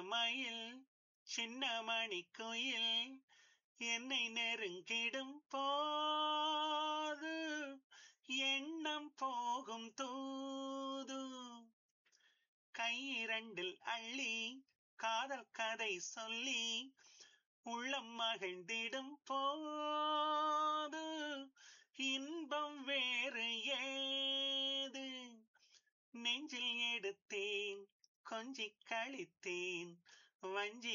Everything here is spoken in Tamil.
மயில் சின்ன மணி குயில் என்னை நெருங்கிடும் போது எண்ணம் போகும் தூது கையிரண்டில் அள்ளி காதல் கதை சொல்லி உள்ளம் மகிழ்ந்திடும் போது இன்பம் வேறு ஏது நெஞ்சில் எடுத்தேன் கொஞ்சி கழித்தேன் வஞ்சி